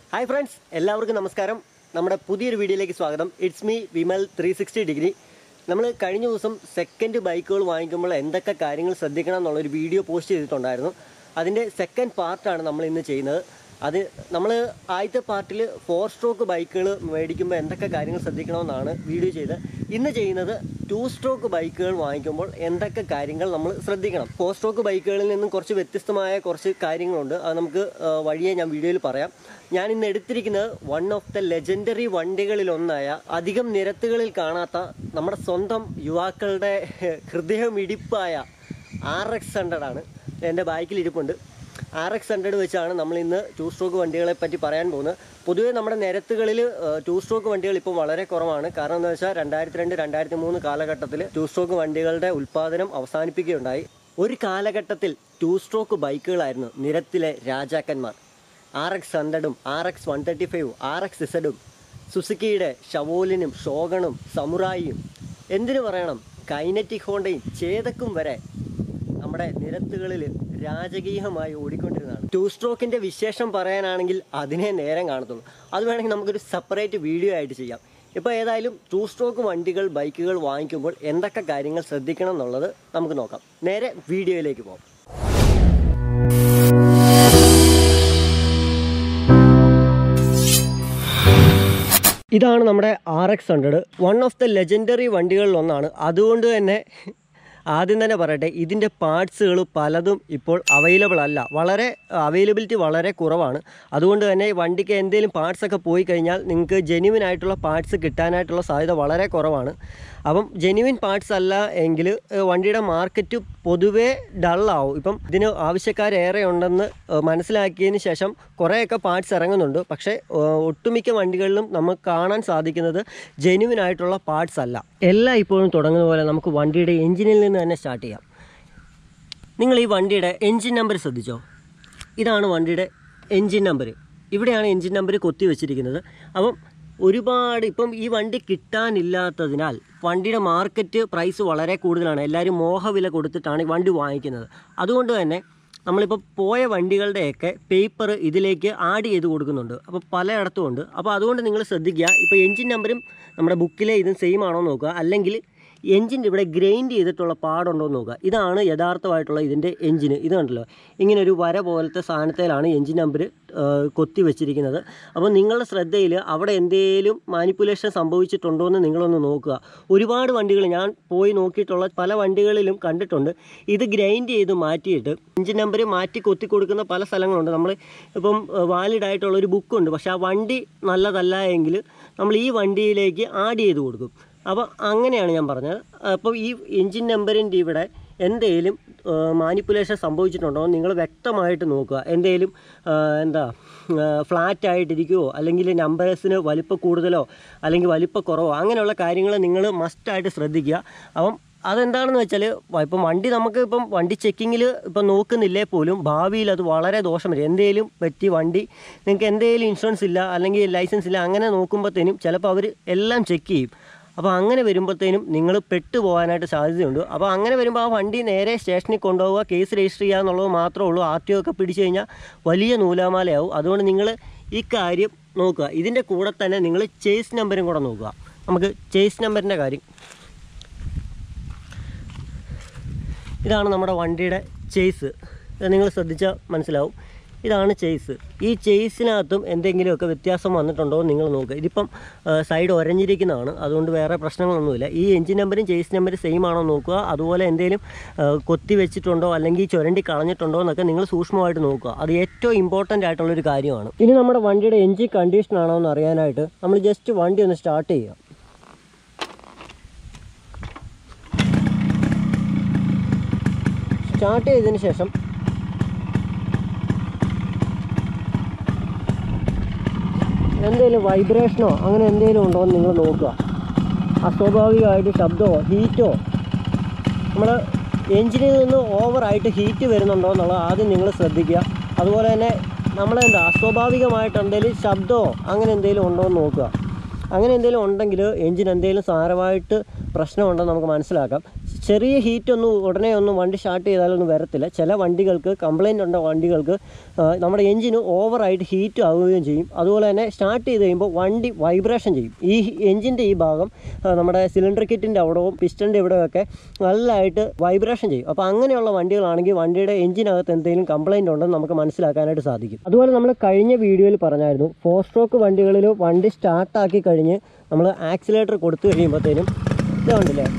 hi friends എല്ലാവർക്കും നമസ്കാരം നമ്മുടെ പുതിയൊരു വീഡിയോയിലേക്ക് സ്വാഗതം it's me Vimal three sixty degree നമ്മൾ കഴിഞ്ഞ ദിവസം സെക്കൻഡ് ബൈക്കുകൾ വാങ്ങിക്കുമ്പോൾ എന്തൊക്കെ കാര്യങ്ങൾ ശ്രദ്ധിക്കണം എന്നുള്ളൊരു വീഡിയോ പോസ്റ്റ് ചെയ്തിട്ടുണ്ടായിരുന്നു അതിൻ്റെ സെക്കൻഡ് പാർട്ടാണ് നമ്മൾ ഇന്ന് ചെയ്യുന്നത് അത് നമ്മൾ ആദ്യത്തെ പാർട്ടിൽ ഫോർ സ്ട്രോക്ക് ബൈക്കുകൾ മേടിക്കുമ്പോൾ എന്തൊക്കെ കാര്യങ്ങൾ ശ്രദ്ധിക്കണമെന്നാണ് വീഡിയോ ചെയ്തത് ഇന്ന് ചെയ്യുന്നത് ടു സ്ട്രോക്ക് ബൈക്കുകൾ വാങ്ങിക്കുമ്പോൾ എന്തൊക്കെ കാര്യങ്ങൾ നമ്മൾ ശ്രദ്ധിക്കണം ഫോർ സ്ട്രോക്ക് ബൈക്കുകളിൽ നിന്നും കുറച്ച് വ്യത്യസ്തമായ കുറച്ച് കാര്യങ്ങളുണ്ട് അത് നമുക്ക് ആ, വഴിയെ ഞാൻ വീഡിയോയിൽ പറയാം ഞാൻ ഇന്ന് എടുത്തിരിക്കുന്നത് വൺ ഓഫ് ദ ലെജൻഡറി വണ്ടികളിലൊന്നായ അധികം നിരത്തുകളിൽ കാണാത്ത നമ്മുടെ സ്വന്തം യുവാക്കളുടെ ഹൃദയമിടിപ്പായ ആർ എക്സ് ഹൺഡ്രഡ് ആണ് എൻ്റെ ബൈക്കിൽ ഇരിപ്പുണ്ട് ആർ എക്സ് ഹൺഡ്രഡ് വെച്ചാണ് നമ്മൾ ഇന്ന് ടു സ്ട്രോക്ക് വണ്ടികളെ പറ്റി പറയാൻ പോകുന്നത് പൊതുവേ നമ്മുടെ നിരത്തുകളിൽ ടു സ്ട്രോക്ക് വണ്ടികൾ ഇപ്പോൾ വളരെ കുറവാണ് കാരണം എന്താ വെച്ചാൽ രണ്ടായിരത്തി രണ്ട് രണ്ടായിരത്തി മൂന്ന് കാലഘട്ടത്തിൽ ടു സ്ട്രോക്ക് വണ്ടികളുടെ ഉൽപ്പാദനം അവസാനിപ്പിക്കുകയുണ്ടായി ഒരു കാലഘട്ടത്തിൽ ടു സ്ട്രോക്ക് ബൈക്കുകളായിരുന്നു നിരത്തിലെ രാജാക്കന്മാർ ആർ എക്സ് ഹൺഡ്രഡും R X one thirty five R X ഇസഡും സുസുക്കിയുടെ ഷവോലിനും ഷോഗണും സമുറായിയും എന്തിനു പറയണം കൈനറ്റിക് ഹോണ്ടയും ചേതക്കും വരെ നമ്മുടെ നിരത്തുകളിൽ രാജകീയമായി ഓടിക്കൊണ്ടിരുന്നതാണ് ടു സ്ട്രോക്കിന്റെ വിശേഷം പറയാനാണെങ്കിൽ അതിനെ നേരം കാണത്തുള്ളൂ അത് വേണമെങ്കിൽ നമുക്കൊരു സെപ്പറേറ്റ് വീഡിയോ ആയിട്ട് ചെയ്യാം ഇപ്പോൾ ഏതായാലും ടു സ്ട്രോക്ക് വണ്ടികൾ ബൈക്കുകൾ വാങ്ങിക്കുമ്പോൾ എന്തൊക്കെ കാര്യങ്ങൾ ശ്രദ്ധിക്കണം എന്നുള്ളത് നമുക്ക് നോക്കാം നേരെ വീഡിയോയിലേക്ക് പോകാം ഇതാണ് നമ്മുടെ R X hundred one of the legendary വണ്ടികളിൽ ഒന്നാണ് അതുകൊണ്ട് തന്നെ ആദ്യം തന്നെ പറയട്ടെ ഇതിൻ്റെ പാർട്സുകൾ പലതും ഇപ്പോൾ അവൈലബിൾ അല്ല വളരെ അവൈലബിലിറ്റി വളരെ കുറവാണ് അതുകൊണ്ട് തന്നെ ഈ വണ്ടിക്ക് എന്തെങ്കിലും പാർട്സ് ഒക്കെ പോയി കഴിഞ്ഞാൽ നിങ്ങൾക്ക് ജെന്യുവിൻ ആയിട്ടുള്ള പാർട്സ് കിട്ടാനായിട്ടുള്ള സാധ്യത വളരെ കുറവാണ് അപ്പം ജെന്യുവിൻ പാർട്സ് അല്ല എങ്കിൽ ഏഹ്, വണ്ടിയുടെ മാർക്കറ്റ് പൊതുവേ ഡള്ളാവും ഇപ്പം ഇതിന് ആവശ്യക്കാരേറെ ഉണ്ടെന്ന് ഏഹ്, മനസ്സിലാക്കിയതിന് ശേഷം കുറേയൊക്കെ പാർട്സ് ഇറങ്ങുന്നുണ്ട് പക്ഷേ ഏഹ്, ഒട്ടുമിക്ക വണ്ടികളിലും നമുക്ക് കാണാൻ സാധിക്കുന്നത് ജെന്യുവിൻ ആയിട്ടുള്ള പാർട്സ് അല്ല എല്ലാം ഇപ്പോഴും തുടങ്ങുന്ന പോലെ നമുക്ക് വണ്ടിയുടെ എഞ്ചിനിൽ നിന്ന് തന്നെ സ്റ്റാർട്ട് ചെയ്യാം നിങ്ങൾ ഈ വണ്ടിയുടെ എൻജിൻ നമ്പർ ശ്രദ്ധിച്ചോ ഇതാണ് വണ്ടിയുടെ എൻജിൻ നമ്പർ ഇവിടെയാണ് എൻജിൻ നമ്പർ കൊത്തി വെച്ചിരിക്കുന്നത് അപ്പം ഒരുപാട് ഇപ്പം ഈ വണ്ടി കിട്ടാനില്ലാത്തതിനാൽ വണ്ടിയുടെ മാർക്കറ്റ് പ്രൈസ് വളരെ കൂടുതലാണ് എല്ലാവരും മോഹവില കൊടുത്തിട്ടാണ് ഈ വണ്ടി വാങ്ങിക്കുന്നത് അതുകൊണ്ട് തന്നെ നമ്മളിപ്പോൾ പോയ വണ്ടികളുടെയൊക്കെ പേപ്പർ ഇതിലേക്ക് ആഡ് ചെയ്ത് കൊടുക്കുന്നുണ്ട് അപ്പോൾ പലയിടത്തും ഉണ്ട് അപ്പോൾ അതുകൊണ്ട് നിങ്ങൾ ശ്രദ്ധിക്കുക ഇപ്പോൾ എൻജിൻ നമ്പറും നമ്മുടെ ബുക്കിലെ ഇതും സെയിം ആണോ എന്ന് നോക്കുക അല്ലെങ്കിൽ എൻജിൻ്റെ ഇവിടെ ഗ്രൈൻഡ് ചെയ്തിട്ടുള്ള പാടുണ്ടോ എന്ന് നോക്കുക ഇതാണ് യഥാർത്ഥമായിട്ടുള്ള ഇതിൻ്റെ എൻജിന് ഇത് കണ്ടല്ലോ ഇങ്ങനെ ഒരു വര പോലത്തെ സാധനത്തിലാണ് എൻജിൻ നമ്പർ കൊത്തി വെച്ചിരിക്കുന്നത് അപ്പോൾ നിങ്ങളുടെ ശ്രദ്ധയിൽ അവിടെ എന്തെങ്കിലും മാനിപ്പുലേഷൻ സംഭവിച്ചിട്ടുണ്ടോ എന്ന് നിങ്ങളൊന്ന് നോക്കുക ഒരുപാട് വണ്ടികൾ ഞാൻ പോയി നോക്കിയിട്ടുള്ള പല വണ്ടികളിലും കണ്ടിട്ടുണ്ട് ഇത് ഗ്രൈൻഡ് ചെയ്ത് മാറ്റിയിട്ട് എൻജിൻ നമ്പർ മാറ്റി കൊത്തി കൊടുക്കുന്ന പല സ്ഥലങ്ങളുണ്ട് നമ്മൾ ഇപ്പം വാലിഡ് ആയിട്ടുള്ള ഒരു ബുക്കുണ്ട് പക്ഷേ ആ വണ്ടി നല്ലതല്ല എങ്കിൽ നമ്മൾ ഈ വണ്ടിയിലേക്ക് ആഡ് ചെയ്ത് കൊടുക്കും അപ്പോൾ അങ്ങനെയാണ് ഞാൻ പറഞ്ഞത് അപ്പോൾ ഈ എൻജിൻ നമ്പറിൻ്റെ ഇവിടെ എന്തെങ്കിലും മാനിപ്പുലേഷൻ സംഭവിച്ചിട്ടുണ്ടോ എന്ന് നിങ്ങൾ വ്യക്തമായിട്ട് നോക്കുക എന്തെങ്കിലും ആ, എന്താ ഫ്ലാറ്റ് ആയിട്ടിരിക്കുമോ അല്ലെങ്കിൽ നമ്പേഴ്സിന് വലിപ്പ കൂടുതലോ അല്ലെങ്കിൽ വലിപ്പ കുറവോ അങ്ങനെയുള്ള കാര്യങ്ങൾ നിങ്ങൾ മസ്റ്റായിട്ട് ശ്രദ്ധിക്കുക അപ്പം അതെന്താണെന്ന് വെച്ചാൽ ഇപ്പം വണ്ടി നമുക്ക് ഇപ്പം വണ്ടി ചെക്കിങ്ങിൽ ഇപ്പം നോക്കുന്നില്ലേ പോലും ഭാവിയിൽ അത് വളരെ ദോഷം വരും എന്തെങ്കിലും പറ്റി വണ്ടി നിങ്ങൾക്ക് എന്തെങ്കിലും ഇൻഷുറൻസ് ഇല്ല അല്ലെങ്കിൽ ലൈസൻസ് ഇല്ല അങ്ങനെ നോക്കുമ്പോഴത്തേനും ചിലപ്പോൾ അവർ എല്ലാം ചെക്ക് ചെയ്യും അപ്പോൾ അങ്ങനെ വരുമ്പോഴത്തേനും നിങ്ങൾ പെട്ടു പോകാനായിട്ട് സാധ്യതയുണ്ട് അപ്പോൾ അങ്ങനെ വരുമ്പോൾ ആ വണ്ടി നേരെ സ്റ്റേഷനിൽ കൊണ്ടുപോവുക കേസ് രജിസ്റ്റർ ചെയ്യുക എന്നുള്ളത് മാത്രമേ ഉള്ളൂ ആർ ടി ഒ ഒക്കെ പിടിച്ചു കഴിഞ്ഞാൽ വലിയ നൂലാമാലയാവും അതുകൊണ്ട് നിങ്ങൾ ഈ കാര്യം നോക്കുക ഇതിൻ്റെ കൂടെ തന്നെ നിങ്ങൾ ചേസ് നമ്പരും കൂടെ നോക്കുക നമുക്ക് ചേസ് നമ്പറിൻ്റെ കാര്യം ഇതാണ് നമ്മുടെ വണ്ടിയുടെ ചേസ് ഇത് നിങ്ങൾ ശ്രദ്ധിച്ചാൽ മനസ്സിലാവും ഇതാണ് ചേസ് ഈ ചേസിനകത്തും എന്തെങ്കിലുമൊക്കെ വ്യത്യാസം വന്നിട്ടുണ്ടോ എന്ന് നിങ്ങൾ നോക്കുക ഇതിപ്പം സൈഡ് ഒരഞ്ഞിരിക്കുന്നതാണ് അതുകൊണ്ട് വേറെ പ്രശ്നങ്ങളൊന്നുമില്ല ഈ എഞ്ചിൻ നമ്പറും ചേസ് നമ്പറും സെയിം ആണോ എന്ന് നോക്കുക അതുപോലെ എന്തെങ്കിലും കൊത്തി വെച്ചിട്ടുണ്ടോ അല്ലെങ്കിൽ ചുരണ്ടി കളഞ്ഞിട്ടുണ്ടോ എന്നൊക്കെ നിങ്ങൾ സൂക്ഷ്മമായിട്ട് നോക്കുക അത് ഏറ്റവും ഇമ്പോർട്ടൻ്റ് ആയിട്ടുള്ളൊരു കാര്യമാണ് ഇനി നമ്മുടെ വണ്ടിയുടെ എഞ്ചിൻ കണ്ടീഷൻ ആണോ എന്ന് അറിയാനായിട്ട് നമ്മൾ ജസ്റ്റ് വണ്ടി ഒന്ന് സ്റ്റാർട്ട് ചെയ്യുക സ്റ്റാർട്ട് ചെയ്തതിന് ശേഷം എന്തെങ്കിലും വൈബ്രേഷനോ അങ്ങനെ എന്തെങ്കിലും ഉണ്ടോ എന്ന് നിങ്ങൾ നോക്കുക അസ്വാഭാവികമായിട്ട് ശബ്ദമോ ഹീറ്റോ നമ്മൾ എഞ്ചിനിൽ നിന്ന് ഓവറായിട്ട് ഹീറ്റ് വരുന്നുണ്ടോ എന്നുള്ളത് ആദ്യം നിങ്ങൾ ശ്രദ്ധിക്കുക അതുപോലെ തന്നെ നമ്മളെന്താ അസ്വാഭാവികമായിട്ട് എന്തെങ്കിലും ശബ്ദമോ അങ്ങനെ എന്തെങ്കിലും ഉണ്ടോ എന്ന് നോക്കുക അങ്ങനെ എന്തെങ്കിലും ഉണ്ടെങ്കിൽ എഞ്ചിൻ എന്തെങ്കിലും സാരമായിട്ട് പ്രശ്നമുണ്ടെന്ന് നമുക്ക് മനസ്സിലാക്കാം ചെറിയ ഹീറ്റ് ഒന്നും ഉടനെ ഒന്നും വണ്ടി സ്റ്റാർട്ട് ചെയ്താലൊന്നും വരത്തില്ല ചില വണ്ടികൾക്ക് കംപ്ലൈൻ്റ് ഉണ്ട വണ്ടികൾക്ക് ആ, നമ്മുടെ എഞ്ചിന് ഓവറായിട്ട് ഹീറ്റ് ആവുകയും ചെയ്യും അതുപോലെ തന്നെ സ്റ്റാർട്ട് ചെയ്ത് കഴിയുമ്പോൾ വണ്ടി വൈബ്രേഷൻ ചെയ്യും ഈ എഞ്ചിൻ്റെ ഈ ഭാഗം ആ, നമ്മുടെ സിലിണ്ടർ കിറ്റിൻ്റെ അവിടവും പിസ്റ്റൻ്റെ ഇവിടെയൊക്കെ നല്ലതായിട്ട് വൈബ്രേഷൻ ചെയ്യും അപ്പോൾ അങ്ങനെയുള്ള വണ്ടികളാണെങ്കിൽ വണ്ടിയുടെ എഞ്ചിനകത്ത് എന്തെങ്കിലും കംപ്ലൈൻറ്റ് ഉണ്ടെന്ന് നമുക്ക് മനസ്സിലാക്കാനായിട്ട് സാധിക്കും അതുപോലെ നമ്മൾ കഴിഞ്ഞ വീഡിയോയിൽ പറഞ്ഞായിരുന്നു ഫോർ സ്ട്രോക്ക് വണ്ടികളിൽ വണ്ടി സ്റ്റാർട്ടാക്കി കഴിഞ്ഞ് നമ്മൾ ആക്സിലേറ്റർ കൊടുത്തു കഴിയുമ്പോഴത്തേനും ഇതുണ്ടല്ലേ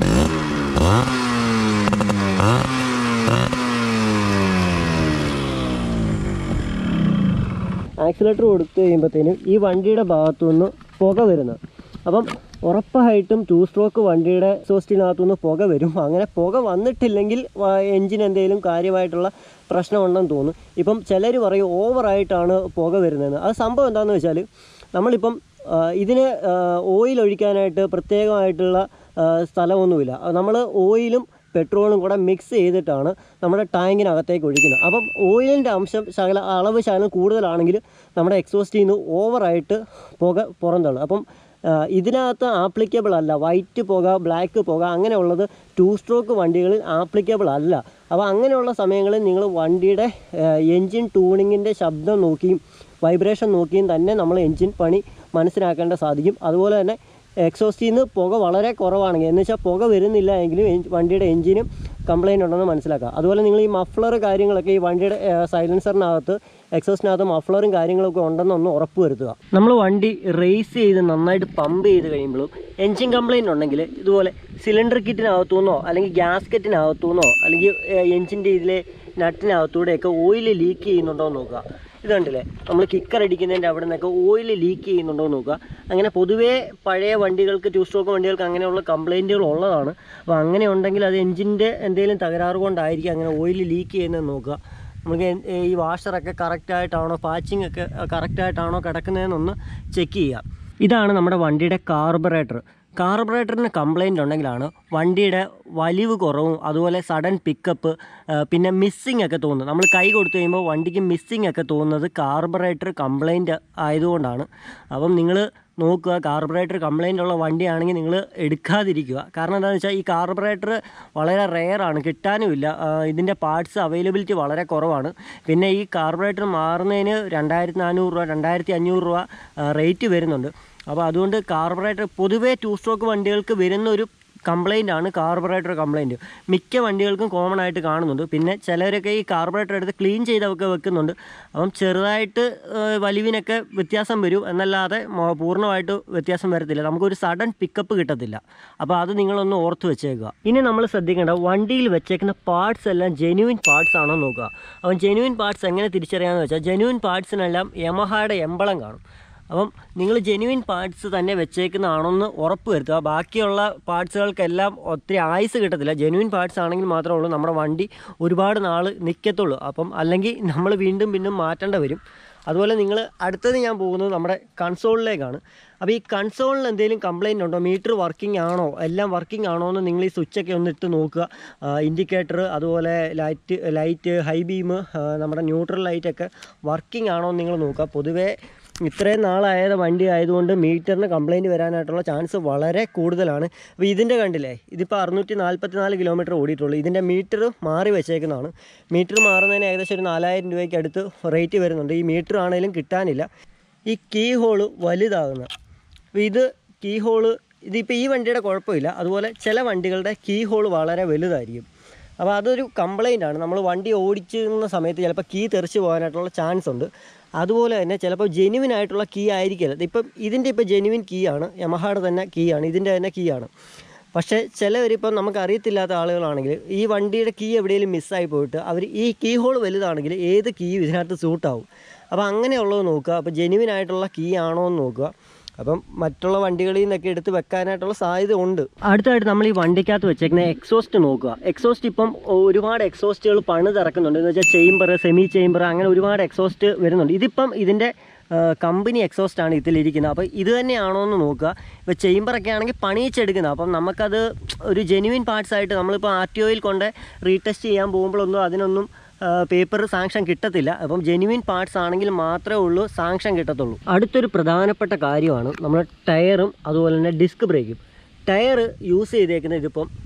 ആക്സിലേറ്റർ കൊടുത്തു കഴിയുമ്പോഴത്തേനും ഈ വണ്ടിയുടെ ഭാഗത്തു നിന്ന് പുക വരുന്നത് അപ്പം ഉറപ്പായിട്ടും ടു സ്ട്രോക്ക് വണ്ടിയുടെ എക്സോസ്റ്റിനകത്തു നിന്ന് പുക വരും അങ്ങനെ പുക വന്നിട്ടില്ലെങ്കിൽ എൻജിൻ എന്തെങ്കിലും കാര്യമായിട്ടുള്ള പ്രശ്നമുണ്ടെന്ന് തോന്നും ഇപ്പം ചിലർ പറയും ഓവറായിട്ടാണ് പുക വരുന്നതെന്ന് അത് സംഭവം എന്താണെന്ന് വെച്ചാൽ നമ്മളിപ്പം ആ, ഇതിന് ഓയിൽ ഒഴിക്കാനായിട്ട് പ്രത്യേകമായിട്ടുള്ള ആ, സ്ഥലമൊന്നുമില്ല നമ്മൾ ഓയിലും പെട്രോളും കൂടെ മിക്സ് ചെയ്തിട്ടാണ് നമ്മുടെ ടാങ്കിനകത്തേക്ക് ഒഴിക്കുന്നത് അപ്പം ഓയിലിൻ്റെ അംശം ശകല അളവ് ശകലം കൂടുതലാണെങ്കിൽ നമ്മുടെ എക്സോസ്റ്റിൽ നിന്ന് ഓവറായിട്ട് പുക പുറന്തള്ളും അപ്പം ആ, ഇതിനകത്ത് ആപ്ലിക്കബിൾ അല്ല വൈറ്റ് പുക ബ്ലാക്ക് പുക അങ്ങനെയുള്ളത് ടു സ്ട്രോക്ക് വണ്ടികളിൽ ആപ്ലിക്കബിൾ അല്ല അപ്പോൾ അങ്ങനെയുള്ള സമയങ്ങളിൽ നിങ്ങൾ വണ്ടിയുടെ എൻജിൻ ട്യൂണിങ്ങിൻ്റെ ശബ്ദം നോക്കിയും വൈബ്രേഷൻ നോക്കിയും തന്നെ നമ്മൾ എൻജിൻ പണി മനസ്സിലാക്കേണ്ട സാധിക്കും അതുപോലെ തന്നെ എക്സോസ്റ്റിൽ നിന്ന് പുക വളരെ കുറവാണെങ്കിൽ എന്ന് വെച്ചാൽ പുക വരുന്നില്ല എങ്കിലും എൻ- വണ്ടിയുടെ എഞ്ചിനും കംപ്ലൈൻറ്റ് ഉണ്ടെന്ന് മനസ്സിലാക്കുക അതുപോലെ നിങ്ങൾ ഈ മഫ്ലർ കാര്യങ്ങളൊക്കെ ഈ വണ്ടിയുടെ സൈലൻസറിനകത്ത് എക്സോസ്റ്റിനകത്ത് മഫ്ലറും കാര്യങ്ങളൊക്കെ ഉണ്ടെന്നൊന്ന് ഉറപ്പ് വരുത്തുക നമ്മൾ വണ്ടി റേസ് ചെയ്ത് നന്നായിട്ട് പമ്പ് ചെയ്ത് കഴിയുമ്പോഴും എൻജിൻ കംപ്ലൈൻറ്റ് ഉണ്ടെങ്കിൽ ഇതുപോലെ സിലിണ്ടർ കിറ്റിനകത്തുനിന്നോ അല്ലെങ്കിൽ ഗ്യാസ്കറ്റിനകത്തുനിന്നോ അല്ലെങ്കിൽ എൻജിൻ്റെ ഇതിലെ നട്ടിനകത്തൂടെയൊക്കെ ഓയിൽ ലീക്ക് ചെയ്യുന്നുണ്ടോ എന്ന് നോക്കുക ഇത് കണ്ടില്ലേ നമ്മൾ കിക്കർ അടിക്കുന്നതിൻ്റെ അവിടെ നിന്നൊക്കെ ഓയിൽ ലീക്ക് ചെയ്യുന്നുണ്ടോ എന്ന് നോക്കുക അങ്ങനെ പൊതുവേ പഴയ വണ്ടികൾക്ക് ടു സ്ട്രോക്ക് വണ്ടികൾക്ക് അങ്ങനെയുള്ള കംപ്ലൈൻറ്റുകൾ ഉള്ളതാണ് അപ്പോൾ അങ്ങനെ ഉണ്ടെങ്കിൽ അത് എഞ്ചിൻ്റെ എന്തെങ്കിലും തകരാറ് കൊണ്ടായിരിക്കും അങ്ങനെ ഓയിൽ ലീക്ക് ചെയ്യുന്നത് നോക്കുക നമുക്ക് എൻ- ഈ വാഷറൊക്കെ കറക്റ്റായിട്ടാണോ പാച്ചിങ് ഒക്കെ കറക്റ്റായിട്ടാണോ കിടക്കുന്നതെന്നൊന്ന് ചെക്ക് ചെയ്യുക ഇതാണ് നമ്മുടെ വണ്ടിയുടെ കാർബറേറ്റർ കാർബറേറ്ററിന് കംപ്ലൈൻ്റ് ഉണ്ടെങ്കിലാണ് വണ്ടിയുടെ വലിവ് കുറവും അതുപോലെ സഡൻ പിക്കപ്പ് പിന്നെ മിസ്സിങ് ഒക്കെ തോന്നുന്നത് നമ്മൾ കൈ കൊടുത്തു കഴിയുമ്പോൾ വണ്ടിക്ക് മിസ്സിങ് ഒക്കെ തോന്നുന്നത് കാർബറേറ്റർ കംപ്ലൈൻറ്റ് ആയതുകൊണ്ടാണ് അപ്പം നിങ്ങൾ നോക്കുക കാർബറേറ്റർ കംപ്ലൈൻ്റ് ഉള്ള വണ്ടിയാണെങ്കിൽ നിങ്ങൾ എടുക്കാതിരിക്കുക കാരണം എന്താണെന്ന് വെച്ചാൽ ഈ കാർബറേറ്റർ വളരെ റെയറാണ് കിട്ടാനുമില്ല ആ, ഇതിൻ്റെ പാർട്സ് അവൈലബിലിറ്റി വളരെ കുറവാണ് പിന്നെ ഈ കാർബറേറ്റർ മാറുന്നതിന് രണ്ടായിരത്തി നാനൂറ് രൂപ രണ്ടായിരത്തി അഞ്ഞൂറ് രൂപ റേറ്റ് വരുന്നുണ്ട് അപ്പോൾ അതുകൊണ്ട് കാർബറേറ്റർ പൊതുവേ ടു സ്ട്രോക്ക് വണ്ടികൾക്ക് വരുന്ന ഒരു കംപ്ലൈൻ്റ് ആണ് കാർബറേറ്റർ കംപ്ലൈൻറ്റ് മിക്ക വണ്ടികൾക്കും കോമൺ ആയിട്ട് കാണുന്നുണ്ട് പിന്നെ ചിലരൊക്കെ ഈ കാർബറേറ്റർ എടുത്ത് ക്ലീൻ ചെയ്തൊക്കെ വെക്കുന്നുണ്ട് അപ്പം ചെറുതായിട്ട് ആ, വലിവിനൊക്കെ വ്യത്യാസം വരും എന്നല്ലാതെ മൊ- പൂർണ്ണമായിട്ട് വ്യത്യാസം വരത്തില്ല നമുക്കൊരു സഡൻ പിക്കപ്പ് കിട്ടത്തില്ല അപ്പോൾ അത് നിങ്ങളൊന്ന് ഓർത്ത് വെച്ചേക്കുക ഇനി നമ്മൾ ശ്രദ്ധിക്കേണ്ട വണ്ടിയിൽ വെച്ചേക്കുന്ന പാർട്സ് എല്ലാം ജെന്യുവിൻ പാർട്സ് ആണോ നോക്കുക അപ്പം ജെന്യുവിൻ പാർട്സ് എങ്ങനെ തിരിച്ചറിയാമെന്ന് വെച്ചാൽ ജെന്യുവിൻ പാർട്സിനെല്ലാം യമഹയുടെ എമ്പളം കാണും അപ്പം നിങ്ങൾ ജെന്യുവിൻ പാർട്സ് തന്നെ വെച്ചേക്കുന്നതാണെന്ന് ഉറപ്പ് വരുത്തുക ബാക്കിയുള്ള പാർട്സുകൾക്കെല്ലാം ഒത്തിരി ആയുസ് കിട്ടത്തില്ല ജെന്യുവിൻ പാർട്സ് ആണെങ്കിൽ മാത്രമേ ഉള്ളൂ നമ്മുടെ വണ്ടി ഒരുപാട് നാൾ നിൽക്കത്തുള്ളൂ അപ്പം അല്ലെങ്കിൽ നമ്മൾ വീണ്ടും വീണ്ടും മാറ്റേണ്ട വരും അതുപോലെ നിങ്ങൾ അടുത്തത് ഞാൻ പോകുന്നത് നമ്മുടെ കൺസോളിലേക്കാണ് അപ്പോൾ ഈ കൺസോളിൽ എന്തെങ്കിലും കംപ്ലൈൻറ്റ് ഉണ്ടോ മീറ്റർ വർക്കിംഗ് ആണോ എല്ലാം വർക്കിംഗ് ആണോ എന്ന് നിങ്ങൾ ഈ സ്വിച്ചൊക്കെ ഒന്ന് ഇട്ട് നോക്കുക ഇൻഡിക്കേറ്റർ അതുപോലെ ലൈറ്റ് ലൈറ്റ് ഹൈ ബീം നമ്മുടെ ന്യൂട്രൽ ലൈറ്റൊക്കെ വർക്കിംഗ് ആണോ എന്ന് നിങ്ങൾ നോക്കുക പൊതുവേ ഇത്രയും നാളായത് വണ്ടി ആയതുകൊണ്ട് മീറ്ററിന് കംപ്ലൈൻറ്റ് വരാനായിട്ടുള്ള ചാൻസ് വളരെ കൂടുതലാണ് അപ്പോൾ ഇതിൻ്റെ കണ്ടില്ലേ ഇതിപ്പോൾ അറുന്നൂറ്റി നാൽപ്പത്തി നാല് കിലോമീറ്റർ ഓടിയിട്ടുള്ളൂ ഇതിൻ്റെ മീറ്റർ മാറി വെച്ചേക്കുന്നതാണ് മീറ്റർ മാറുന്നതിന് ഏകദേശം ഒരു നാലായിരം രൂപയ്ക്ക് അടുത്ത് റേറ്റ് വരുന്നുണ്ട് ഈ മീറ്റർ ആണെങ്കിലും കിട്ടാനില്ല ഈ കീ ഹോള് വലുതാകുന്നത് അപ്പോൾ ഇത് കീ ഹോള് ഇതിപ്പോൾ ഈ വണ്ടിയുടെ കുഴപ്പമില്ല അതുപോലെ ചില വണ്ടികളുടെ കീ ഹോള് വളരെ വലുതായിരിക്കും അപ്പോൾ അതൊരു കംപ്ലൈൻ്റ് ആണ് നമ്മൾ വണ്ടി ഓടിച്ചിരുന്ന സമയത്ത് ചിലപ്പോൾ കീ തെറിച്ച് പോകാനായിട്ടുള്ള ചാൻസ് ഉണ്ട് അതുപോലെ തന്നെ ചിലപ്പോൾ ജെനുവിൻ ആയിട്ടുള്ള കീ ആയിരിക്കില്ല ഇപ്പം ഇതിൻ്റെ ഇപ്പോൾ ജെനുവിൻ കീ ആണ് യമഹയുടെ തന്നെ കീ ആണ് ഇതിൻ്റെ തന്നെ കീ ആണ് പക്ഷേ ചിലവരിപ്പം നമുക്ക് അറിയത്തില്ലാത്ത ആളുകളാണെങ്കിൽ ഈ വണ്ടിയുടെ കീ എവിടെയെങ്കിലും മിസ്സായി പോയിട്ട് അവർ ഈ കീ ഹോൾ വലുതാണെങ്കിൽ ഏത് കീ ഇതിനകത്ത് സൂട്ടാവും അപ്പോൾ അങ്ങനെയുള്ളത് നോക്കുക അപ്പോൾ ജെനുവിൻ ആയിട്ടുള്ള കീ ആണോ എന്ന് നോക്കുക അപ്പം മറ്റുള്ള വണ്ടികളിൽ നിന്നൊക്കെ എടുത്ത് വെക്കാനായിട്ടുള്ള സാധ്യത ഉണ്ട് അടുത്തായിട്ട് നമ്മൾ ഈ വണ്ടിക്കകത്ത് വെച്ചേക്കുന്ന എക്സോസ്റ്റ് നോക്കുക എക്സോസ്റ്റ് ഇപ്പം ഒരുപാട് എക്സോസ്റ്റുകൾ പണിതിറക്കുന്നുണ്ട് എന്ന് വെച്ചാൽ ചേംബർ സെമി ചേംബർ അങ്ങനെ ഒരുപാട് എക്സോസ്റ്റ് വരുന്നുണ്ട് ഇതിപ്പം ഇതിൻ്റെ കമ്പനി എക്സോസ്റ്റ് ആണ് ഇതിലിരിക്കുന്നത് അപ്പോൾ ഇത് തന്നെയാണോ എന്ന് നോക്കുക ഇപ്പോൾ ചേംബറൊക്കെ ആണെങ്കിൽ പണിയിച്ചെടുക്കുന്നത് അപ്പം നമുക്കത് ഒരു ജെനുവിൻ പാർട്സ് ആയിട്ട് നമ്മളിപ്പോൾ ആർ ടി ഒയിൽ കൊണ്ട് റീടെസ്റ്റ് ചെയ്യാൻ പോകുമ്പോഴൊന്നും അതിനൊന്നും പേപ്പർ സാങ്ഷൻ കിട്ടത്തില്ല അപ്പം ജെനുവിൻ പാർട്സ് ആണെങ്കിൽ മാത്രമേ ഉള്ളൂ സാങ്ഷൻ കിട്ടത്തുള്ളൂ അടുത്തൊരു പ്രധാനപ്പെട്ട കാര്യമാണ് നമ്മുടെ ടയറും അതുപോലെ തന്നെ ഡിസ്ക് ബ്രേക്കും ടയർ യൂസ് ചെയ്തേക്കുന്നത് ഇതിപ്പം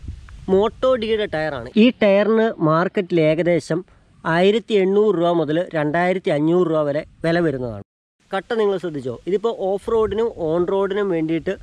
മോട്ടോ ഡിയുടെ ടയറാണ് ഈ ടയറിന് മാർക്കറ്റിൽ ഏകദേശം ആയിരത്തി എണ്ണൂറ് രൂപ മുതൽ രണ്ടായിരത്തി അഞ്ഞൂറ് രൂപ വരെ വില വരുന്നതാണ് കട്ട നിങ്ങൾ ശ്രദ്ധിച്ചോ ഇതിപ്പോൾ ഓഫ് റോഡിനും ഓൺ റോഡിനും വേണ്ടിയിട്ട്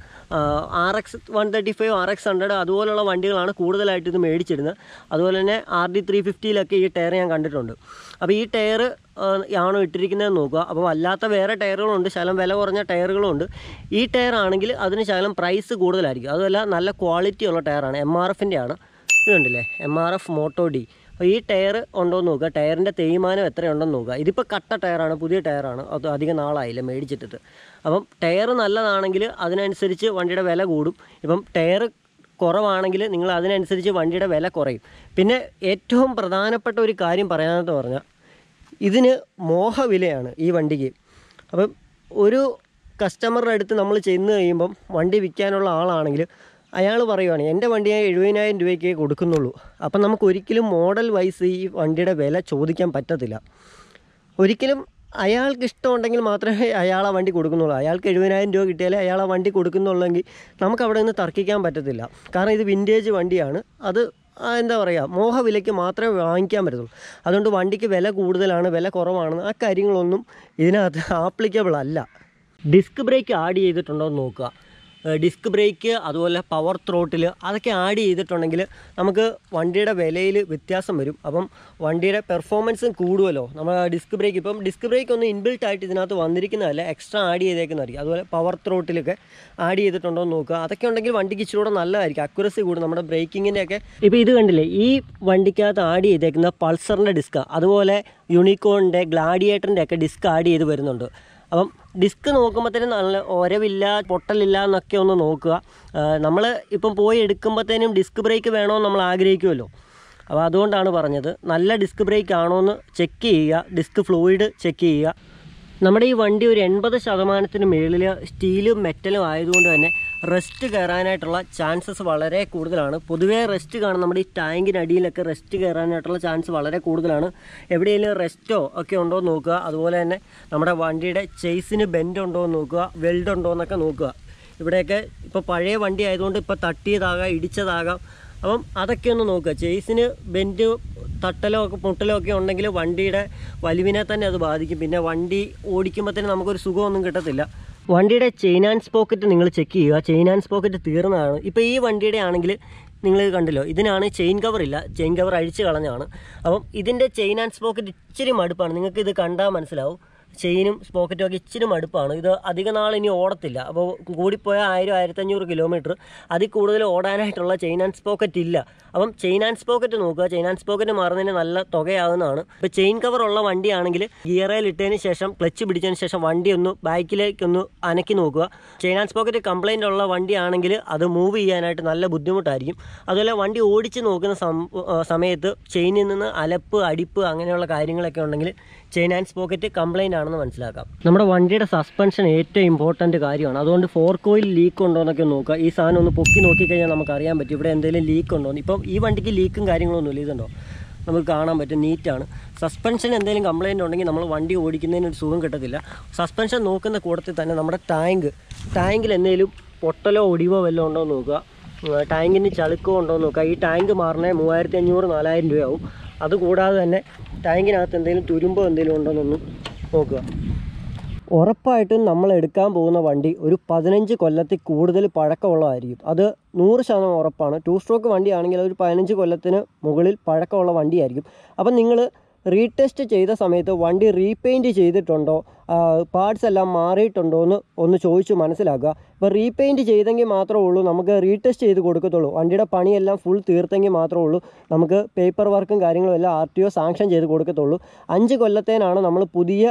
R X one thirty five R X hundred അതുപോലുള്ള വണ്ടികളാണ് കൂടുതലായിട്ട് ഇത് മേടിച്ചിരുന്നത് അതുപോലെ തന്നെ ആർ ഡി ത്രീ ഫിഫ്റ്റിയിലൊക്കെ ഈ ടയർ ഞാൻ കണ്ടിട്ടുണ്ട് അപ്പോൾ ഈ ടയർ ആണോ ഇട്ടിരിക്കുന്നത് നോക്കുക അപ്പോൾ അല്ലാത്ത വേറെ ടയറുകളുണ്ട് ശകലം വില കുറഞ്ഞ ടയറുകളുണ്ട് ഈ ടയർ ആണെങ്കിൽ അതിന് ശകലം പ്രൈസ് കൂടുതലായിരിക്കും അതുമല്ല നല്ല ക്വാളിറ്റി ഉള്ള ടയറാണ് എം ആർ എഫിൻ്റെ ആണ് ഇത് കണ്ടില്ലേ M R F moto D അപ്പോൾ ഈ ടയർ ഉണ്ടോ എന്ന് നോക്കുക ടയറിൻ്റെ തേയ്മാനം എത്രയുണ്ടെന്ന് നോക്കുക ഇതിപ്പോൾ കട്ട ടയറാണ് പുതിയ ടയറാണ് അത് അധികം നാളായില്ല മേടിച്ചിട്ടിട്ട് അപ്പം ടയർ നല്ലതാണെങ്കിൽ അതിനനുസരിച്ച് വണ്ടിയുടെ വില കൂടും ഇപ്പം ടയർ കുറവാണെങ്കിൽ നിങ്ങൾ അതിനനുസരിച്ച് വണ്ടിയുടെ വില കുറയും പിന്നെ ഏറ്റവും പ്രധാനപ്പെട്ട ഒരു കാര്യം പറയാനെന്ന് പറഞ്ഞാൽ ഇതിന് മോഹവിലയാണ് ഈ വണ്ടിക്ക് അപ്പം ഒരു കസ്റ്റമറുടെ അടുത്ത് നമ്മൾ ചെന്ന് കഴിയുമ്പം വണ്ടി വിൽക്കാനുള്ള ആളാണെങ്കിൽ അയാൾ പറയുവാണ് എൻ്റെ വണ്ടി ഞാൻ എഴുപതിനായിരം രൂപയ്ക്ക് കൊടുക്കുന്നുള്ളൂ അപ്പം നമുക്ക് ഒരിക്കലും മോഡൽ വൈസ് ഈ വണ്ടിയുടെ വില ചോദിക്കാൻ പറ്റത്തില്ല ഒരിക്കലും അയാൾക്ക് ഇഷ്ടമുണ്ടെങ്കിൽ മാത്രമേ അയാൾ ആ വണ്ടി കൊടുക്കുന്നുള്ളൂ അയാൾക്ക് എഴുപതിനായിരം രൂപ കിട്ടിയാലേ അയാൾ ആ വണ്ടി കൊടുക്കുന്നുള്ളെങ്കിൽ നമുക്ക് അവിടെ നിന്ന് തർക്കിക്കാൻ പറ്റത്തില്ല കാരണം ഇത് വിൻറ്റേജ് വണ്ടിയാണ് അത് ആ, എന്താ പറയുക മോഹവിലയ്ക്ക് മാത്രമേ വാങ്ങിക്കാൻ പറ്റത്തുള്ളൂ അതുകൊണ്ട് വണ്ടിക്ക് വില കൂടുതലാണ് വില കുറവാണ് ആ കാര്യങ്ങളൊന്നും ഇതിനകത്ത് ആപ്ലിക്കബിൾ അല്ല ഡിസ്ക് ബ്രേക്ക് ആഡ് ചെയ്തിട്ടുണ്ടോ എന്ന് നോക്കുക ഡിസ്ക് ബ്രേക്ക് അതുപോലെ പവർ ത്രോട്ടിൽ അതൊക്കെ ആഡ് ചെയ്തിട്ടുണ്ടെങ്കിൽ നമുക്ക് വണ്ടിയുടെ വിലയിൽ വ്യത്യാസം വരും അപ്പം വണ്ടിയുടെ പെർഫോമൻസും കൂടുമല്ലോ നമ്മൾ ഡിസ്ക് ബ്രേക്ക് ഇപ്പം ഡിസ്ക് ബ്രേക്ക് ഒന്നും ഇൻബിൽട്ട് ആയിട്ട് ഇതിനകത്ത് വന്നിരിക്കുന്നതല്ല എക്സ്ട്രാ ആഡ് ചെയ്തേക്കുന്നതായിരിക്കും അതുപോലെ പവർ ത്രോട്ടിലൊക്കെ ആഡ് ചെയ്തിട്ടുണ്ടോ എന്ന് നോക്കുക അതൊക്കെ ഉണ്ടെങ്കിൽ വണ്ടിക്ക് ഇച്ചിരി നല്ലതായിരിക്കും അക്യുറസി കൂടും നമ്മുടെ ബ്രേക്കിങ്ങിൻ്റെ ഒക്കെ ഇപ്പോൾ ഇത് കണ്ടില്ലേ ഈ വണ്ടിക്കകത്ത് ആഡ് ചെയ്തേക്കുന്ന പൾസറിൻ്റെ ഡിസ്ക് അതുപോലെ യൂണിക്കോണിൻ്റെ ഗ്ലാഡിയേറ്ററിൻ്റെ ഒക്കെ ഡിസ്ക് ആഡ് ചെയ്ത് വരുന്നുണ്ട് അപ്പം ഡിസ്ക് നോക്കുമ്പോഴത്തേനും നല്ല ഒരവില്ല പൊട്ടലില്ല എന്നൊക്കെ ഒന്ന് നോക്കുക നമ്മൾ ഇപ്പം പോയി എടുക്കുമ്പോഴത്തേനും ഡിസ്ക് ബ്രേക്ക് വേണമെന്ന് നമ്മൾ ആഗ്രഹിക്കുമല്ലോ അപ്പോൾ അതുകൊണ്ടാണ് പറഞ്ഞത് നല്ല ഡിസ്ക് ബ്രേക്ക് ആണോ എന്ന് ചെക്ക് ചെയ്യുക ഡിസ്ക് ഫ്ലൂയിഡ് ചെക്ക് ചെയ്യുക നമ്മുടെ ഈ വണ്ടി ഒരു എൺപത് ശതമാനത്തിന് മുകളിൽ സ്റ്റീലും മെറ്റലും ആയതുകൊണ്ട് തന്നെ റെസ്റ്റ് കയറാനായിട്ടുള്ള ചാൻസസ് വളരെ കൂടുതലാണ് പൊതുവേ റെസ്റ്റ് കാണും നമ്മുടെ ഈ ടാങ്കിനടിയിലൊക്കെ റെസ്റ്റ് കയറാനായിട്ടുള്ള ചാൻസ് വളരെ കൂടുതലാണ് എവിടെയെങ്കിലും റെസ്റ്റോ ഒക്കെ ഉണ്ടോ എന്ന് നോക്കുക അതുപോലെ തന്നെ നമ്മുടെ വണ്ടിയുടെ ചേസിന് ബെൻഡ് ഉണ്ടോ എന്ന് നോക്കുക വെൽഡ് ഉണ്ടോ എന്നൊക്കെ നോക്കുക ഇവിടെയൊക്കെ ഇപ്പോൾ പഴയ വണ്ടി ആയതുകൊണ്ട് ഇപ്പോൾ തട്ടിയതാകാം ഇടിച്ചതാകാം അപ്പം അതൊക്കെ ഒന്ന് നോക്കുക ചേസിന് ബെൻഡ് തട്ടലോ ഒക്കെ മുട്ടലോ ഒക്കെ ഉണ്ടെങ്കിൽ വണ്ടിയുടെ വലിവിനെ തന്നെ അത് ബാധിക്കും പിന്നെ വണ്ടി ഓടിക്കുമ്പോൾ തന്നെ നമുക്കൊരു സുഖമൊന്നും കിട്ടത്തില്ല വണ്ടിയുടെ ചെയിൻ ആൻഡ് സ്പോക്കറ്റ് നിങ്ങൾ ചെക്ക് ചെയ്യുക ചെയിൻ ആൻഡ് സ്പോക്കറ്റ് തീർന്നതാണ് ഇപ്പോൾ ഈ വണ്ടിയുടെ ആണെങ്കിൽ നിങ്ങൾ കണ്ടല്ലോ ഇതിനാണ് ചെയിൻ കവർ ഇല്ല ചെയിൻ കവർ അഴിച്ച് കളഞ്ഞാണ് അപ്പം ഇതിൻ്റെ ചെയിൻ ആൻഡ് സ്പോക്കറ്റ് ഇച്ചിരി മടുപ്പാണ് നിങ്ങൾക്ക് ഇത് കണ്ടാൽ മനസ്സിലാവും ചെയിനും സ്പോക്കറ്റും ഒക്കെ ഇച്ചിരി മടുപ്പാണ് ഇത് അധിക നാൾ ഇനി ഓടത്തില്ല അപ്പോൾ കൂടിപ്പോയാൽ ആയിരം ആയിരത്തഞ്ഞൂറ് കിലോമീറ്റർ അതിൽ കൂടുതൽ ഓടാനായിട്ടുള്ള ചെയിൻ ആൻഡ് സ്പോക്കറ്റ് ഇല്ല അപ്പം ചെയിൻ ആൻഡ് സ്പോക്കറ്റ് നോക്കുക ചെയിൻ ആൻഡ് സ്പോക്കറ്റ് മാറുന്നതിന് നല്ല തുകയാകുന്നതാണ് ഇപ്പോൾ ചെയിൻ കവർ ഉള്ള വണ്ടിയാണെങ്കിൽ ഗിയറയിൽ ഇട്ടതിന് ശേഷം ക്ലച്ച് പിടിച്ചതിന് ശേഷം വണ്ടി ഒന്ന് ബാക്കിലേക്കൊന്ന് അനക്കി നോക്കുക ചെയിൻ ആൻഡ് സ്പോക്കറ്റ് കംപ്ലൈൻ്റ് ഉള്ള വണ്ടിയാണെങ്കിൽ അത് മൂവ് ചെയ്യാനായിട്ട് നല്ല ബുദ്ധിമുട്ടായിരിക്കും അതുപോലെ വണ്ടി ഓടിച്ച് നോക്കുന്ന സം- ആ, സമയത്ത് ചെയിനിൽ നിന്ന് അലപ്പ് അടിപ്പ് അങ്ങനെയുള്ള കാര്യങ്ങളൊക്കെ ഉണ്ടെങ്കിൽ ചെയിൻ ആൻഡ് സ്പോക്കറ്റ് കംപ്ലൈൻ്റ് ആണെന്ന് മനസ്സിലാക്കാം നമ്മുടെ വണ്ടിയുടെ സസ്പെൻഷൻ ഏറ്റവും ഇമ്പോർട്ടൻറ്റ് കാര്യമാണ് അതുകൊണ്ട് ഫോർ കോയിൽ ലീക്ക് ഉണ്ടോ എന്നൊക്കെ നോക്കുക ഈ സാധനം ഒന്ന് പൊക്കി നോക്കിക്കഴിഞ്ഞാൽ നമുക്ക് അറിയാൻ പറ്റും ഇവിടെ എന്തെങ്കിലും ലീക്ക് ഉണ്ടോ എന്ന് ഇപ്പം ഈ വണ്ടിക്ക് ലീക്കും കാര്യങ്ങളൊന്നുമില്ല ഇതുണ്ടോ നമുക്ക് കാണാൻ പറ്റും നീറ്റാണ് സസ്പെൻഷൻ എന്തെങ്കിലും കംപ്ലൈൻറ്റ് ഉണ്ടെങ്കിൽ നമ്മൾ വണ്ടി ഓടിക്കുന്നതിന് ഒരു സുഖം കിട്ടത്തില്ല സസ്പെൻഷൻ നോക്കുന്ന കൂട്ടത്തിൽ തന്നെ നമ്മുടെ ടാങ്ക് ടാങ്കിൽ എന്തെങ്കിലും പൊട്ടലോ ഒടിവോ വല്ലതും ഉണ്ടോ എന്ന് നോക്കുക ഉം, ടാങ്കിന് ചളുക്കോ ഉണ്ടോ എന്ന് നോക്കുക ഈ ടാങ്ക് മാറണേ മൂവായിരത്തി അഞ്ഞൂറ് നാലായിരം രൂപയാവും അതുകൂടാതെ തന്നെ ടാങ്കിനകത്ത് എന്തെങ്കിലും തുരുമ്പോ എന്തെങ്കിലും ഉണ്ടോയെന്നൊന്നും നോക്കുക ഉറപ്പായിട്ടും നമ്മൾ എടുക്കാൻ പോകുന്ന വണ്ടി ഒരു പതിനഞ്ച് കൊല്ലത്തിൽ കൂടുതൽ പഴക്കമുള്ളതായിരിക്കും അത് നൂറ് ശതമാനം ഉറപ്പാണ് ടു സ്ട്രോക്ക് വണ്ടിയാണെങ്കിൽ ഒരു പതിനഞ്ച് കൊല്ലത്തിന് മുകളിൽ പഴക്കമുള്ള വണ്ടിയായിരിക്കും അപ്പം നിങ്ങൾ റീടെസ്റ്റ് ചെയ്ത സമയത്ത് വണ്ടി റീപെയിൻറ്റ് ചെയ്തിട്ടുണ്ടോ പാർട്സ് എല്ലാം മാറിയിട്ടുണ്ടോ എന്ന് ഒന്ന് ചോദിച്ച് മനസ്സിലാക്കുക ഇപ്പോൾ റീപെയിൻറ്റ് ചെയ്തെങ്കിൽ മാത്രമേ ഉള്ളൂ നമുക്ക് റീടെസ്റ്റ് ചെയ്ത് കൊടുക്കത്തുള്ളൂ വണ്ടിയുടെ പണിയെല്ലാം ഫുൾ തീർത്തെങ്കിൽ മാത്രമേ ഉള്ളൂ നമുക്ക് പേപ്പർ വർക്കും കാര്യങ്ങളും എല്ലാം ആർ ടി ഒ സാങ്ഷൻ ചെയ്ത് കൊടുക്കത്തുള്ളൂ അഞ്ച് കൊല്ലത്തേനാണ് നമ്മൾ പുതിയ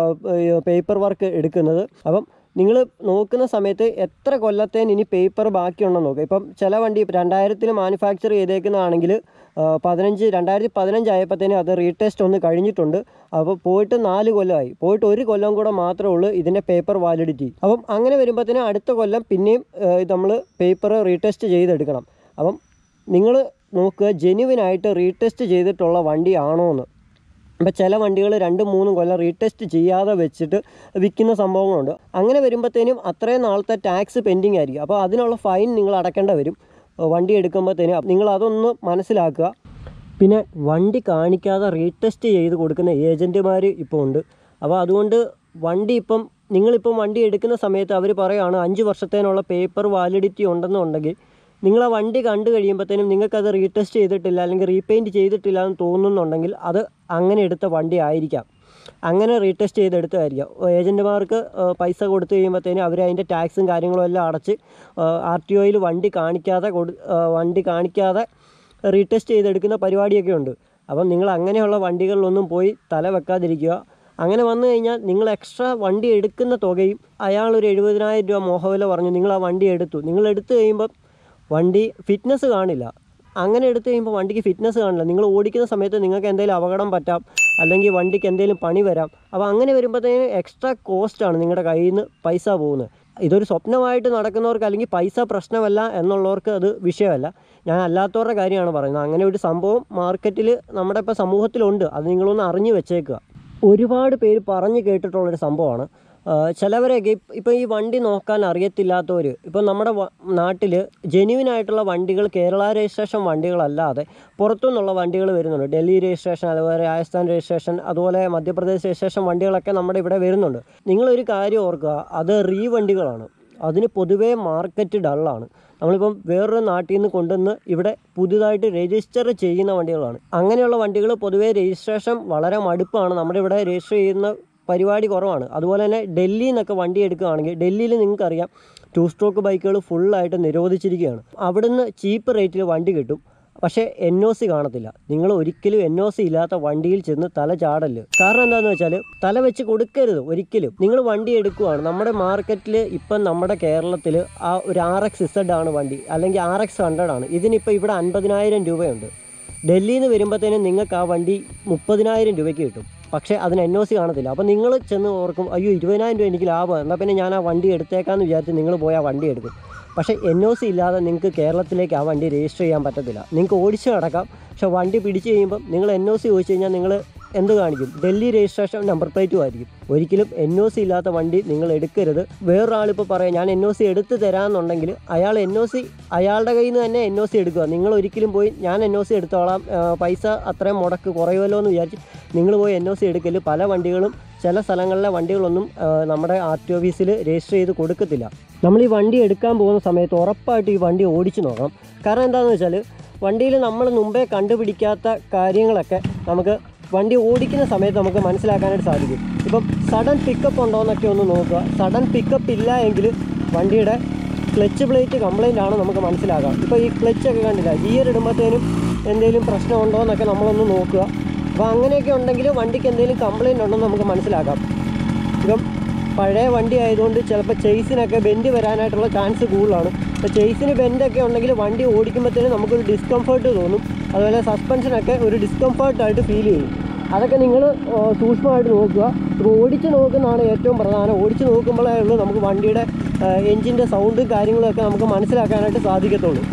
പേപ്പർ വർക്ക് എടുക്കുന്നത് അപ്പം നിങ്ങൾ നോക്കുന്ന സമയത്ത് എത്ര കൊല്ലത്തേന് ഇനി പേപ്പർ ബാക്കിയുണ്ടെന്ന് നോക്കുക ഇപ്പം ചില വണ്ടി രണ്ടായിരത്തിൽ മാനുഫാക്ചർ ചെയ്തേക്കുന്നതാണെങ്കിൽ പതിനഞ്ച് രണ്ടായിരത്തി പതിനഞ്ചായപ്പോഴത്തേനും അത് റീടെസ്റ്റ് ഒന്ന് കഴിഞ്ഞിട്ടുണ്ട് അപ്പോൾ പോയിട്ട് നാല് കൊല്ലമായി പോയിട്ട് ഒരു കൊല്ലം കൂടെ മാത്രമേ ഉള്ളൂ ഇതിൻ്റെ പേപ്പർ വാലിഡിറ്റി അപ്പം അങ്ങനെ വരുമ്പോഴത്തേനും അടുത്ത കൊല്ലം പിന്നെയും നമ്മൾ പേപ്പർ റീടെസ്റ്റ് ചെയ്തെടുക്കണം അപ്പം നിങ്ങൾ നോക്കുക ജെനുവിനായിട്ട് റീടെസ്റ്റ് ചെയ്തിട്ടുള്ള വണ്ടിയാണോ എന്ന് ഇപ്പോൾ ചില വണ്ടികൾ രണ്ടും മൂന്നും കൊല്ലം റീടെസ്റ്റ് ചെയ്യാതെ വെച്ചിട്ട് വിൽക്കുന്ന സംഭവങ്ങളുണ്ട് അങ്ങനെ വരുമ്പോഴത്തേനും അത്രയും നാളത്തെ ടാക്സ് പെൻഡിങ് ആയിരിക്കും അപ്പോൾ അതിനുള്ള ഫൈൻ നിങ്ങൾ അടക്കേണ്ട വരും ഏഹ് വണ്ടി എടുക്കുമ്പോഴത്തേനും നിങ്ങൾ അതൊന്ന് മനസ്സിലാക്കുക പിന്നെ വണ്ടി കാണിക്കാതെ റീടെസ്റ്റ് ചെയ്ത് കൊടുക്കുന്ന ഏജൻറ്റുമാർ ഇപ്പോൾ ഉണ്ട് അപ്പോൾ അതുകൊണ്ട് വണ്ടി ഇപ്പം നിങ്ങളിപ്പം വണ്ടി എടുക്കുന്ന സമയത്ത് അവർ പറയുകയാണ് അഞ്ച് വർഷത്തേനുള്ള പേപ്പർ വാലിഡിറ്റി ഉണ്ടെന്നുണ്ടെങ്കിൽ നിങ്ങൾ ആ വണ്ടി കണ്ടു കഴിയുമ്പോഴത്തേനും നിങ്ങൾക്കത് റീടെസ്റ്റ് ചെയ്തിട്ടില്ല അല്ലെങ്കിൽ റീപെയിൻറ്റ് ചെയ്തിട്ടില്ല എന്ന് തോന്നുന്നുണ്ടെങ്കിൽ അത് അങ്ങനെ എടുത്ത വണ്ടി ആയിരിക്കാം അങ്ങനെ റീടെസ്റ്റ് ചെയ്തെടുത്തതായിരിക്കാം ഏജൻറ്റുമാർക്ക് പൈസ കൊടുത്തു കഴിയുമ്പോഴത്തേനും അവർ അതിൻ്റെ ടാക്സും കാര്യങ്ങളും എല്ലാം അടച്ച് ആർ ടി ഒയിൽ വണ്ടി കാണിക്കാതെ കൊടു ആ, വണ്ടി കാണിക്കാതെ റീടെസ്റ്റ് ചെയ്തെടുക്കുന്ന പരിപാടിയൊക്കെ ഉണ്ട് അപ്പം നിങ്ങൾ അങ്ങനെയുള്ള വണ്ടികളിലൊന്നും പോയി തല വെക്കാതിരിക്കുക അങ്ങനെ വന്നു കഴിഞ്ഞാൽ നിങ്ങൾ എക്സ്ട്രാ വണ്ടി എടുക്കുന്ന തുകയും അയാൾ ഒരു എഴുപതിനായിരം രൂപ മോഹവില പറഞ്ഞു നിങ്ങൾ ആ വണ്ടി എടുത്തു നിങ്ങൾ എടുത്തു കഴിയുമ്പം വണ്ടി ഫിറ്റ്നസ് കാണില്ല അങ്ങനെ എടുത്തു കഴിയുമ്പോൾ വണ്ടിക്ക് ഫിറ്റ്നസ് കാണില്ല നിങ്ങൾ ഓടിക്കുന്ന സമയത്ത് നിങ്ങൾക്ക് എന്തെങ്കിലും അപകടം പറ്റാം അല്ലെങ്കിൽ വണ്ടിക്ക് എന്തെങ്കിലും പണി വരാം അപ്പോൾ അങ്ങനെ വരുമ്പോഴത്തേന് എക്സ്ട്രാ കോസ്റ്റാണ് നിങ്ങളുടെ കയ്യിൽ നിന്ന് പൈസ പോകുന്നത് ഇതൊരു സ്വപ്നമായിട്ട് നടക്കുന്നവർക്ക് അല്ലെങ്കിൽ പൈസ പ്രശ്നമല്ല എന്നുള്ളവർക്ക് അത് വിഷയമല്ല ഞാൻ അല്ലാത്തവരുടെ കാര്യമാണ് പറയുന്നത് അങ്ങനെ ഒരു സംഭവം മാർക്കറ്റിൽ നമ്മുടെ ഇപ്പോൾ സമൂഹത്തിലുണ്ട് അത് നിങ്ങളൊന്ന് അറിഞ്ഞു വെച്ചേക്കുക ഒരുപാട് പേര് പറഞ്ഞു കേട്ടിട്ടുള്ളൊരു സംഭവമാണ് ആ, ചിലവരെയൊക്കെ ഇപ്പ- ഇപ്പോൾ ഈ വണ്ടി നോക്കാൻ അറിയത്തില്ലാത്തവർ ഇപ്പം നമ്മുടെ നാട്ടിൽ ജെന്യുവിൻ ആയിട്ടുള്ള വണ്ടികൾ കേരള രജിസ്ട്രേഷൻ വണ്ടികളല്ലാതെ പുറത്തുനിന്നുള്ള വണ്ടികൾ വരുന്നുണ്ട് ഡൽഹി രജിസ്ട്രേഷൻ അതുപോലെ രാജസ്ഥാൻ രജിസ്ട്രേഷൻ അതുപോലെ മധ്യപ്രദേശ് രജിസ്ട്രേഷൻ വണ്ടികളൊക്കെ നമ്മുടെ ഇവിടെ വരുന്നുണ്ട് നിങ്ങളൊരു കാര്യം ഓർക്കുക അത് റീ വണ്ടികളാണ് അതിന് പൊതുവേ മാർക്കറ്റ് ഡള്ളാണ് നമ്മളിപ്പം വേറൊരു നാട്ടിൽ നിന്ന് കൊണ്ടുവന്ന് ഇവിടെ പുതുതായിട്ട് രജിസ്റ്റർ ചെയ്യുന്ന വണ്ടികളാണ് അങ്ങനെയുള്ള വണ്ടികൾ പൊതുവേ രജിസ്ട്രേഷൻ വളരെ മടുപ്പാണ് നമ്മുടെ ഇവിടെ രജിസ്റ്റർ ചെയ്യുന്ന പരിപാടി കുറവാണ് അതുപോലെ തന്നെ ഡൽഹിയിൽ നിന്നൊക്കെ വണ്ടി എടുക്കുകയാണെങ്കിൽ ഡൽഹിയിൽ നിങ്ങൾക്കറിയാം ടു സ്ട്രോക്ക് ബൈക്കുകൾ ഫുള്ളായിട്ട് നിരോധിച്ചിരിക്കുകയാണ് അവിടുന്ന് ചീപ്പ് റേറ്റിൽ വണ്ടി കിട്ടും പക്ഷേ എൻ ഒ സി കാണത്തില്ല നിങ്ങൾ ഒരിക്കലും എൻ ഒ സി ഇല്ലാത്ത വണ്ടിയിൽ ചെന്ന് തല ചാടല് കാരണം എന്താണെന്ന് വെച്ചാൽ തല വെച്ച് കൊടുക്കരുത് ഒരിക്കലും നിങ്ങൾ വണ്ടി എടുക്കുവാണ് നമ്മുടെ മാർക്കറ്റിൽ ഇപ്പം നമ്മുടെ കേരളത്തിൽ ആ ഒരു ആർ എക്സ് ഇസഡ് ആണ് വണ്ടി അല്ലെങ്കിൽ ആർ എക്സ് ഹൺഡ്രഡ് ആണ് ഇതിനിപ്പോൾ ഇവിടെ അൻപതിനായിരം രൂപയുണ്ട് ഡൽഹിയിൽ നിന്ന് വരുമ്പോഴത്തേനും നിങ്ങൾക്ക് ആ വണ്ടി മുപ്പതിനായിരം രൂപയ്ക്ക് കിട്ടും പക്ഷേ അതിന് എൻ ഒ സി കാണത്തില്ല അപ്പോൾ നിങ്ങൾ ചെന്ന് ഓർക്കും അയ്യോ ഇരുപതിനായിരം രൂപ എനിക്ക് ലാഭം എന്നാൽ പിന്നെ ഞാൻ ആ വണ്ടി എടുത്തേക്കാന്ന് വിചാരിച്ച് നിങ്ങൾ പോയി ആ വണ്ടി എടുക്കും പക്ഷേ എൻ ഒ സി ഇല്ലാതെ നിങ്ങൾക്ക് കേരളത്തിലേക്ക് ആ വണ്ടി രജിസ്റ്റർ ചെയ്യാൻ പറ്റത്തില്ല നിങ്ങൾക്ക് ഓടിച്ച് നടക്കാം പക്ഷേ വണ്ടി പിടിച്ച് കഴിയുമ്പം നിങ്ങൾ എൻ ഒ സി ചോദിച്ചു കഴിഞ്ഞാൽ നിങ്ങൾ എന്ത് കാണിക്കും ഡൽഹി രജിസ്ട്രേഷൻ നമ്പർ പ്ലേറ്റും ആയിരിക്കും ഒരിക്കലും എൻ ഒ സി ഇല്ലാത്ത വണ്ടി നിങ്ങൾ എടുക്കരുത് വേറൊരാളിപ്പോൾ പറയാം ഞാൻ എൻ ഒ സി എടുത്ത് തരാമെന്നുണ്ടെങ്കിൽ അയാൾ എൻ ഒ സി അയാളുടെ കയ്യിൽ നിന്ന് തന്നെ എൻ ഒ സി എടുക്കുക നിങ്ങൾ ഒരിക്കലും പോയി ഞാൻ എൻ ഒ സി എടുത്തോളാം ആ, പൈസ അത്രയും മുടക്ക് കുറയുമല്ലോ എന്ന് വിചാരിച്ച് നിങ്ങൾ പോയി എൻ ഒ സി എടുക്കല് പല വണ്ടികളും ചില സ്ഥലങ്ങളിലെ വണ്ടികളൊന്നും ആ, നമ്മുടെ ആർ ടി ഓഫീസിൽ രജിസ്റ്റർ ചെയ്ത് കൊടുക്കത്തില്ല നമ്മൾ ഈ വണ്ടി എടുക്കാൻ പോകുന്ന സമയത്ത് ഉറപ്പായിട്ട് ഈ വണ്ടി ഓടിച്ചു നോക്കണം കാരണം എന്താണെന്ന് വെച്ചാൽ വണ്ടിയിൽ നമ്മൾ മുമ്പേ കണ്ടുപിടിക്കാത്ത കാര്യങ്ങളൊക്കെ നമുക്ക് വണ്ടി ഓടിക്കുന്ന സമയത്ത് നമുക്ക് മനസ്സിലാക്കാനായിട്ട് സാധിക്കും ഇപ്പം സഡൻ പിക്കപ്പ് ഉണ്ടോ എന്നൊക്കെ ഒന്ന് നോക്കുക സഡൻ പിക്കപ്പ് ഇല്ല എങ്കിൽ വണ്ടിയുടെ ക്ലച്ച് പ്ലേറ്റ് കംപ്ലൈൻ്റ് ആണ് നമുക്ക് മനസ്സിലാക്കാം ഇപ്പോൾ ഈ ക്ലച്ചൊക്കെ കണ്ടില്ല ഗിയർ ഇടുമ്പോഴത്തേനും എന്തെങ്കിലും പ്രശ്നമുണ്ടോ എന്നൊക്കെ നമ്മളൊന്ന് നോക്കുക അപ്പോൾ അങ്ങനെയൊക്കെ ഉണ്ടെങ്കിൽ വണ്ടിക്ക് എന്തെങ്കിലും കംപ്ലൈൻറ്റ് ഉണ്ടെന്ന് നമുക്ക് മനസ്സിലാക്കാം ഇപ്പം പഴയ വണ്ടി ആയതുകൊണ്ട് ചിലപ്പോൾ ചെയ്സിനൊക്കെ ബെൻഡ് വരാനായിട്ടുള്ള ചാൻസ് കൂടുതലാണ് അപ്പോൾ ചെയ്സിന് ബെൻഡൊക്കെ ഉണ്ടെങ്കിൽ വണ്ടി ഓടിക്കുമ്പോഴത്തേനും നമുക്കൊരു ഡിസ്കംഫർട്ട് തോന്നും അതുപോലെ സസ്പെൻഷനൊക്കെ ഒരു ഡിസ്കംഫർട്ടായിട്ട് ഫീൽ ചെയ്യും അതൊക്കെ നിങ്ങൾ സൂക്ഷ്മമായിട്ട് നോക്കുക ഇപ്പോൾ ഓടിച്ച് നോക്കുന്നതാണ് ഏറ്റവും പ്രധാനം ഓടിച്ച് നോക്കുമ്പോഴേ ഉള്ളൂ നമുക്ക് വണ്ടിയുടെ എൻജിൻ്റെ സൗണ്ടും കാര്യങ്ങളൊക്കെ നമുക്ക് മനസ്സിലാക്കാനായിട്ട് സാധിക്കത്തുള്ളൂ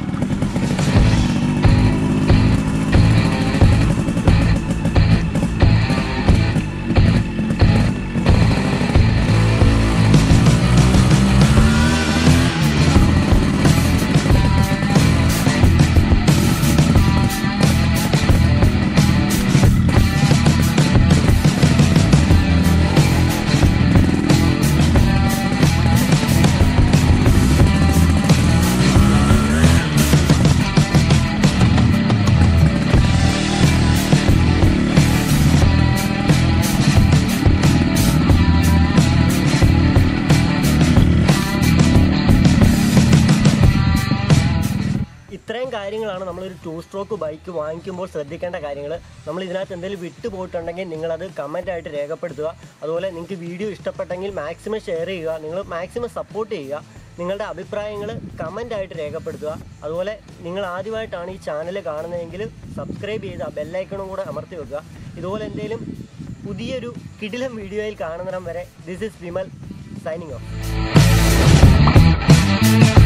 ഇത്രയും കാര്യങ്ങളാണ് നമ്മളൊരു ടു സ്ട്രോക്ക് ബൈക്ക് വാങ്ങിക്കുമ്പോൾ ശ്രദ്ധിക്കേണ്ട കാര്യങ്ങൾ നമ്മൾ ഇതിനകത്ത് എന്തെങ്കിലും വിട്ടു പോയിട്ടുണ്ടെങ്കിൽ നിങ്ങളത് കമൻ്റ് ആയിട്ട് രേഖപ്പെടുത്തുക അതുപോലെ നിങ്ങൾക്ക് വീഡിയോ ഇഷ്ടപ്പെട്ടെങ്കിൽ മാക്സിമം ഷെയർ ചെയ്യുക നിങ്ങൾ മാക്സിമം സപ്പോർട്ട് ചെയ്യുക നിങ്ങളുടെ അഭിപ്രായങ്ങൾ കമൻ്റ് ആയിട്ട് രേഖപ്പെടുത്തുക അതുപോലെ നിങ്ങൾ ആദ്യമായിട്ടാണ് ഈ ചാനൽ കാണുന്നതെങ്കിൽ സബ്സ്ക്രൈബ് ചെയ്ത് ആ ബെല്ലൈക്കണും കൂടെ അമർത്തി വെക്കുക ഇതുപോലെ എന്തെങ്കിലും പുതിയൊരു കിടിലം വീഡിയോയിൽ കാണുന്നിടം വരെ this is Vimal signing of